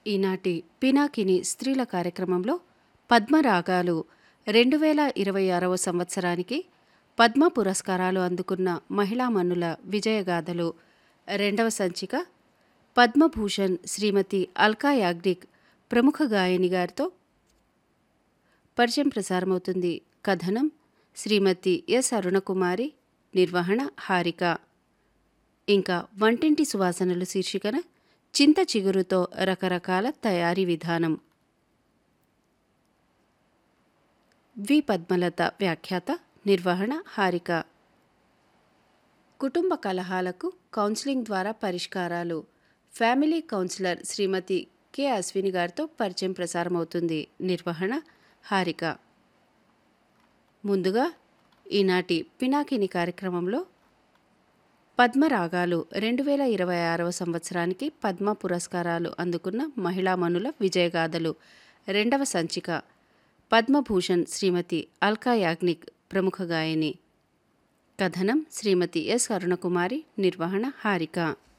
ఈనాటి పినాకిని స్త్రీల కార్యక్రమంలో పద్మరాగాలు రెండు వేల ఇరవై ఆరవ సంవత్సరానికి పద్మ పురస్కారాలు అందుకున్న మహిళామణుల విజయగాథలు రెండవ సంచిక పద్మభూషణ్ శ్రీమతి అల్కా యాగ్నిక్ ప్రముఖ గాయని గారితో పరిచయం ప్రసారమవుతుంది కథనం శ్రీమతి ఎస్ అరుణకుమారి నిర్వహణ హారిక ఇంకా వంటింటి సువాసనలు శీర్షికన చింత చిగురుతో రకరకాల తయారీ విధానం వి పద్మలత వ్యాఖ్యాత నిర్వహణ హారిక కుటుంబ కలహాలకు కౌన్సిలింగ్ ద్వారా పరిష్కారాలు family counsellor Shrimati K Ashwini గారితో పరిచయం ప్రసారమవుతుంది నిర్వహణ హారిక ముందుగా ఈనాటి పినాకిని కార్యక్రమంలో పద్మరాగాలు రెండు వేల ఇరవై ఆరవ సంవత్సరానికి పద్మ పురస్కారాలు అందుకున్న మహిళామణుల విజయగాథలు రెండవ సంచిక పద్మభూషణ్ శ్రీమతి అల్కా యాగ్నిక్ ప్రముఖ గాయని కథనం శ్రీమతి ఎస్ అరుణకుమారి నిర్వహణ హారిక